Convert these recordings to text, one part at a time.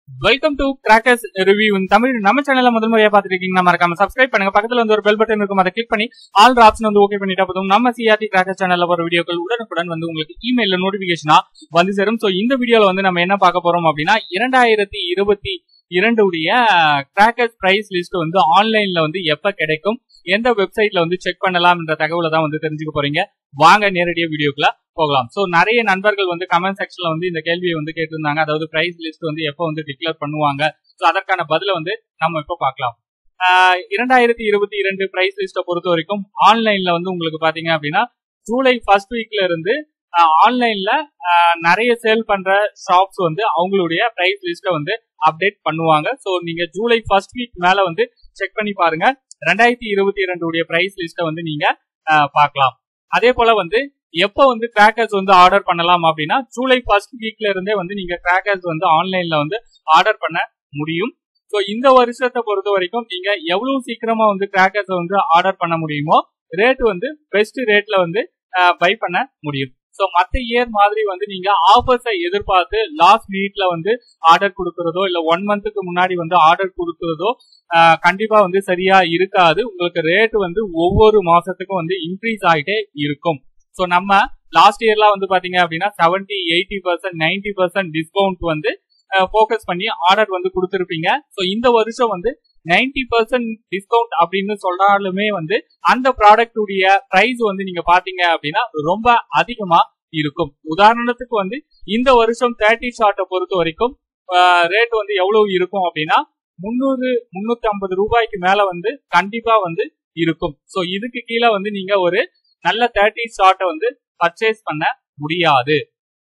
welcome to crackers review Tamil நம்ம சேனல்ல முதல் முறையா பாத்துருக்கீங்கன்னா மறக்காம சப்ஸ்கிரைப் பண்ணுங்க பக்கத்துல வந்து ஒரு பெல் பட்டன் இருக்கும் அதை கிளிக் பண்ணி ஆல் ஆப்ஷன் வந்து ஓகே பண்ணிட்டா போதும் நம்ம சிஆர்டி கிராக்கர் சேனல்ல வர வீடியோக்கள் உடனுக்குடன் வந்து உங்களுக்கு இமெயில நோட்டிபிகேஷனா வந்து சேரும் சோ இந்த வீடியோல வந்து நம்ம என்ன பார்க்க போறோம் அப்படின்னா இரண்டாயிரத்தி இருபத்தி இரண்டு உடைய கிராக்கர்ஸ் பிரைஸ் லிஸ்ட் வந்து ஆன்லைன்ல வந்து எப்ப கிடைக்கும் எந்த வெப்சைட்ல வந்து செக் பண்ணலாம் என்ற தகவலை தான் வந்து தெரிஞ்சுக்க போறீங்க வாங்க நேரடியா வீடியோக்குள்ள போகலாம் சோ நிறைய நண்பர்கள் வந்து கமெண்ட் செக்ஷன்ல வந்து இந்த கேள்வியை வந்து கேட்டிருந்தாங்க அதாவது பிரைஸ் லிஸ்ட் வந்து எப்போ வந்து டிக்ளேர் பண்ணுவாங்க சோ அதற்கான பதில வந்து நம்ம இப்ப பார்க்கலாம் ஆஹ் இரண்டாயிரத்தி இருபத்தி இரண்டு பிரைஸ் லிஸ்ட்டை பொறுத்த வரைக்கும் ஆன்லைன்ல வந்து உங்களுக்கு பாத்தீங்க அப்படின்னா ஜூலை ஃபர்ஸ்ட் வீக்ல இருந்து ஆன்லைன்ல நிறைய சேல் பண்ற ஷாப்ஸ் வந்து அவங்களுடைய பிரைஸ் லிஸ்ட்டை வந்து அப்டேட் பண்ணுவாங்க சோ நீங்க ஜூலை ஃபர்ஸ்ட் வீக் மேல வந்து செக் பண்ணி பாருங்க ரெண்டாயிரத்தி இருபத்தி இரண்டு உடைய பிரைஸ் லிஸ்ட்டை வந்து நீங்க ஆஹ் பார்க்கலாம் அதே போல வந்து எப்போ வந்து கிராக்கர்ஸ் வந்து ஆர்டர் பண்ணலாம் அப்படின்னா ஜூலை ஃபர்ஸ்ட் வீக்ல இருந்தே வந்து நீங்க கிராக்கர்ஸ் வந்து ஆன்லைன்ல வந்து ஆர்டர் பண்ண முடியும் ஸோ இந்த வருஷத்தை பொறுத்த வரைக்கும் நீங்க எவ்வளவு சீக்கிரமா வந்து கிராக்கர்ஸ் வந்து ஆர்டர் பண்ண முடியுமோ ரேட் வந்து பெஸ்ட் ரேட்ல வந்து பை பண்ண முடியும் ஸோ மற்ற இயர் மாதிரி வந்து நீங்க ஆஃபர்ஸை எதிர்பார்த்து லாஸ்ட் மினிட்ல வந்து ஆர்டர் கொடுக்கறதோ இல்ல ஒன் மந்த்துக்கு முன்னாடி வந்து ஆர்டர் கொடுக்கறதோ கண்டிப்பா வந்து சரியா இருக்காது உங்களுக்கு ரேட் வந்து ஒவ்வொரு மாசத்துக்கும் வந்து இன்க்ரீஸ் ஆகிட்டே இருக்கும் ஸோ நம்ம லாஸ்ட் இயர்லாம் வந்து பாத்தீங்க அப்படின்னா seventy eighty percent ninety percent discount வந்து ஃபோக்கஸ் பண்ணி ஆர்டர் வந்து கொடுத்துருப்பீங்க ஸோ இந்த வருஷம் வந்து நைன்டி பர்சன்ட் டிஸ்கவுண்ட் அப்படின்னு சொல்றாலுமே வந்து அந்த ப்ராடக்ட் உடைய பிரைஸ் வந்து நீங்க பாத்தீங்க அப்படின்னா ரொம்ப அதிகமா இருக்கும் உதாரணத்துக்கு வந்து இந்த வருஷம் தேர்ட்டி ஷார்ட்டை பொறுத்த வரைக்கும் ரேட் வந்து எவ்வளவு இருக்கும் அப்படின்னா முந்நூறு முன்னூத்தி ஐம்பது ரூபாய்க்கு மேல வந்து கண்டிப்பா வந்து இருக்கும் ஸோ இதுக்கு கீழே வந்து நீங்க ஒரு நல்ல தேர்ட்டி ஷார்ட்டை வந்து பர்ச்சேஸ் பண்ண முடியாது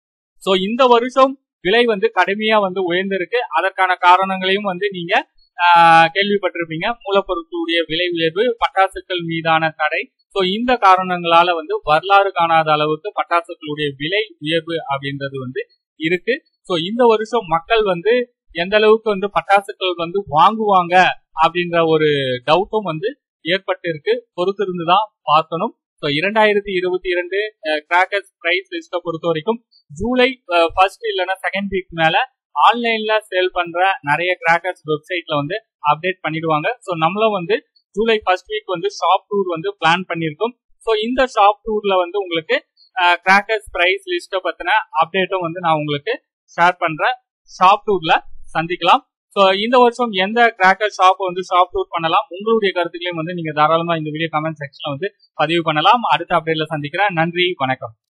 ஸோ இந்த வருஷம் விலை வந்து கடுமையா வந்து உயர்ந்திருக்கு அதற்கான காரணங்களையும் வந்து நீங்க கேள்விப்பட்டிருப்பீங்க மூலப்பொருட்களுடைய விலை உயர்வு பட்டாசுகள் மீதான தடை ஸோ இந்த காரணங்களால வந்து வரலாறு காணாத அளவுக்கு பட்டாசுகளுடைய விலை உயர்வு அப்படின்றது வந்து இருக்கு ஸோ இந்த வருஷம் மக்கள் வந்து எந்த அளவுக்கு வந்து பட்டாசுகள் வந்து வாங்குவாங்க அப்படின்ற ஒரு டவுட்டும் வந்து ஏற்பட்டு இருக்கு பொறுத்திருந்து தான் பார்க்கணும் ஸோ இரண்டாயிரத்தி இருபத்தி இரண்டு கிராக்கர்ஸ் பிரைஸ் லிஸ்ட்டை பொறுத்த வரைக்கும் ஜூலை ஃபர்ஸ்ட் இல்லைன்னா செகண்ட் வீக் மேல ஆன்லைன்ல சேல் பண்ற நிறைய கிராக்கர்ஸ் வெப்சைட்ல வந்து அப்டேட் பண்ணிடுவாங்க ஸோ நம்மளும் வந்து ஜூலை ஃபர்ஸ்ட் வீக் வந்து ஷாப் டூர் வந்து பிளான் பண்ணியிருக்கோம் ஸோ இந்த ஷாப் டூர்ல வந்து உங்களுக்கு கிராக்கர்ஸ் பிரைஸ் லிஸ்ட்டை பத்தின அப்டேட்டும் வந்து நான் உங்களுக்கு ஷேர் பண்றேன் ஷாப் டூர்ல சந்திக்கலாம் ஸோ இந்த வருஷம் எந்த கிராக்கர் ஷாப் வந்து ஷாப் டூர் பண்ணலாம் உங்களுடைய கருத்துக்களையும் வந்து நீங்க தாராளமா இந்த வீடியோ கமெண்ட் செக்ஷன்ல வந்து பதிவு பண்ணலாம் அடுத்த அப்டேட்ல சந்திக்கிறேன் நன்றி வணக்கம்